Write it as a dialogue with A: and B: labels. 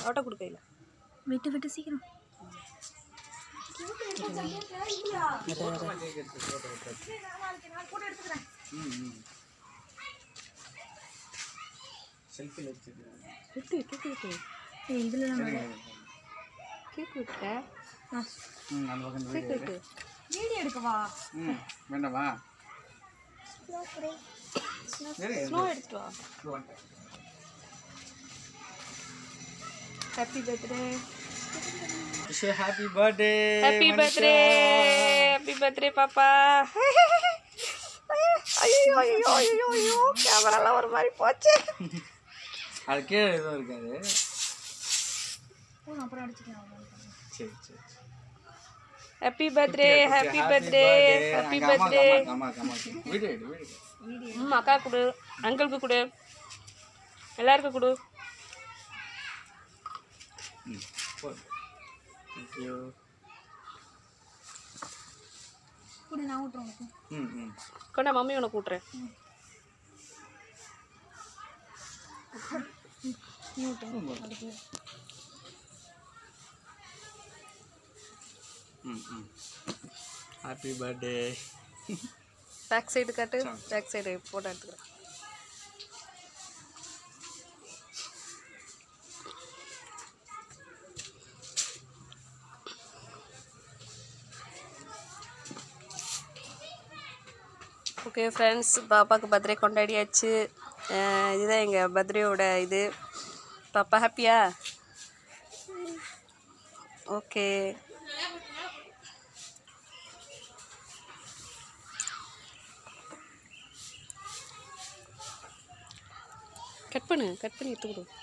A: அவட்ட கொடுக்கையில
B: விட்டு விட்டு சீக்கிரம்
C: செல்ஃபியில் வச்சுக்கிறேன்
A: விட்டு கேக்கு விட்டு
B: ஏய் இதில் தான்
A: கேக்கு விட்ட
C: ம் அந்த பக்கம் இந்த
A: கேக்கு
C: வீடியோ
A: விட்டு
B: வீடியோ எடுக்கவா
C: ம் வேண்டாமா சரி
A: ஸ்னோ எடுத்துட்டு வா
C: இது வந்துட்டேன்.
A: Happy birthday
C: wish happy birthday
A: happy birthday happy birthday பாப்பா ஐயோ ஐயோ ஐயோ ஐயோ கேமராலாம் ஒரு மாதிரி போச்சு
C: அது கீழே எதுவும் இருக்காது
B: போதும் அப்புறம் அடிச்சுக்கலாம்
C: சரி சரி
A: happy birthday happy birthday happy birthday
C: அம்மா அம்மா வீடியோ எடு வீடியோ எடு.
A: ம் அக்கா கொடு அங்கிளுக்கு கொடு எல்லாருக்கும் கொடு
C: ம் போதும் தேங்க்யூ
B: கூட நான் விட்டுறேன் உனக்கு
C: ம் ம்
A: கொண்டா மம்மி உனக்கு கூட்டுறேன்
B: நீ விட்டு அதுக்கு
C: ம் ம் ஹாப்பி பர்த்டே
A: பேக் சைடு காட்டு பேக் சைடு ஃபோட்டோ எடுத்துக்கிறேன் ஓகே ஃப்ரெண்ட்ஸ் பாப்பாவுக்கு பர்த்டே கொண்டாடியாச்சு அஹ் இதுதான் எங்கள் பர்த்டேயோட இது பாப்பா ஹாப்பியா ஓகே கட் பண்ணு கட் பண்ணி எடுத்து கொடு